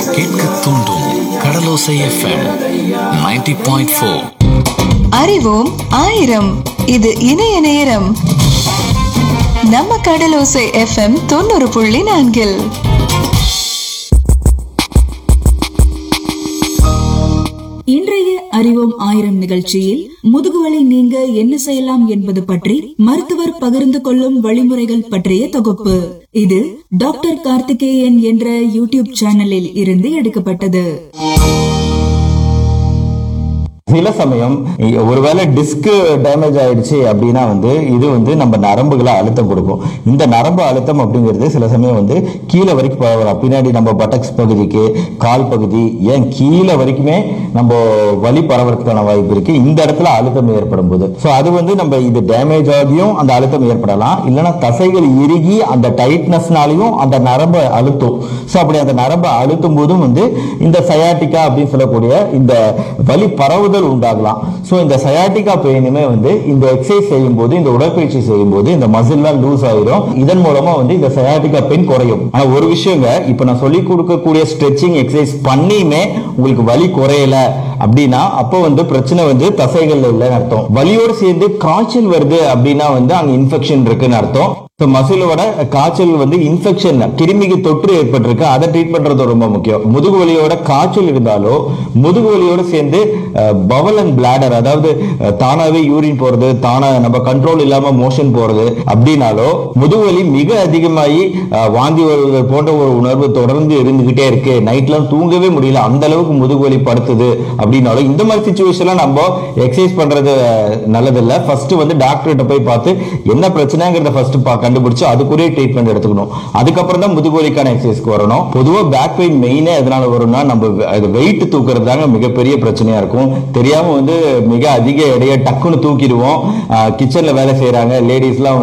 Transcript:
கேட்க தூண்டும் கடலோசை FM 90.4 point four அறிவோம் ஆயிரம் இது இணைய நேரம் நம்ம கடலோசை எஃப்எம் தொண்ணூறு புள்ளி நான்கில் இன்றைய அறிவோம் ஆயிரம் நிகழ்ச்சியில் முதுகுவலி நீங்க என்ன செய்யலாம் என்பது பற்றி மருத்துவர் பகிர்ந்து கொள்ளும் வழிமுறைகள் பற்றிய தொகுப்பு இது டாக்டர் கார்த்திகேயன் என்ற யூடியூப் சேனலில் இருந்து எடுக்கப்பட்டது சில சமயம் இ- ஒருவேளை டிஸ்க் டேமேஜ் ஆயிடுச்சு அப்படின்னா வந்து இது வந்து நம்ம நரம்புகளை அழுத்தம் கொடுக்கும் இந்த நரம்பு அழுத்தம் அப்படிங்கிறது சில சமயம் வந்து கீழே வரைக்கும் பரவலாம் பின்னாடி நம்ம பட்டக்ஸ் பகுதிக்கு கால் பகுதி ஏன் கீழே வரைக்குமே நம்ம வலி பரவறதுக்கான வாய்ப்பு இருக்கு இந்த இடத்துல அழுத்தம் ஏற்படும் போது ஸோ அது வந்து நம்ம இது டேமேஜ் ஆகியும் அந்த அழுத்தம் ஏற்படலாம் இல்லைன்னா தசைகள் இறுகி அந்த டைட்னஸ்னாலையும் அந்த நரம்பை அழுத்தும் ஸோ அப்படி அந்த நரம்பை அழுத்தும் போதும் வந்து இந்த சயாட்டிக்கா அப்படின்னு சொல்லக்கூடிய இந்த வலி பரவுதல் உண்டாகலாம் ஸோ இந்த சயாட்டிக்கா பெயினுமே வந்து இந்த எக்ஸசைஸ் செய்யும் போது இந்த உடற்பயிற்சி செய்யும் போது இந்த மசில்லாம் லூஸ் ஆயிரும் இதன் மூலமா வந்து இந்த சயாட்டிக்கா பெயின் குறையும் ஆனா ஒரு விஷயங்க இப்ப நான் சொல்லி கொடுக்கக்கூடிய ஸ்ட்ரெச்சிங் எக்ஸசைஸ் பண்ணியுமே உங்களுக்கு வலி குறையல அப்படின்னா அப்போ வந்து பிரச்சனை வந்து தசைகள்ல இல்லைன்னு அர்த்தம் வலியோடு சேர்ந்து காய்ச்சல் வருது அப்படின்னா வந்து அங்க இன்ஃபெக்ஷன் இருக்குன்னு அர்த்தம் ஸோ மசிலோட காய்ச்சல் வந்து இன்ஃபெக்ஷன் கிருமிக்கு தொற்று ஏற்பட்டிருக்கு அதை ட்ரீட் பண்றது ரொம்ப முக்கியம் முதுகு வலியோட காய்ச்சல் இருந்தாலோ முதுகு வலியோட சேர்ந்து பவல் அண்ட் பிளாடர் அதாவது அஹ், தானாவே யூரின் போறது தானா நம்ம கண்ட்ரோல் இல்லாம மோஷன் போறது அப்படின்னாலோ முதுகு வலி மிக அதிகமாகி அஹ், வாந்தி வருவது போன்ற ஒரு உணர்வு தொடர்ந்து இருந்துகிட்டே இருக்கு நைட்லாம் தூங்கவே முடியல அந்த அளவுக்கு முதுகு வலி படுத்துது அப்படின்னாலும் இந்த மாதிரி சுச்சுவேஷன்ல நம்ம எக்ஸசைஸ் பண்றது அஹ், நல்லதில்ல ஃபர்ஸ்ட் வந்து டாக்டர்கிட்ட போய் பார்த்து என்ன பிரச்சனைங்கிறத ஃபர்ஸ்ட் கண்டுபிடிச்சு அதுக்குரிய ட்ரீட்மெண்ட் எடுத்துக்கணும் அதுக்கப்புறம் தான் முதுகு வலிக்கான எக்ஸசைஸ்க்கு வரணும் பொதுவா பேக் பெயின் மெயினே எதனால வரும்னா நம்ம வெயிட் தூக்குறது தாங்க மிகப்பெரிய பிரச்சனையா இருக்கும் தெரியாம வந்து மிக அதிக எடையை டக்குன்னு தூக்கிடுவோம் கிச்சன்ல வேலை செய்யறாங்க லேடிஸ்லாம்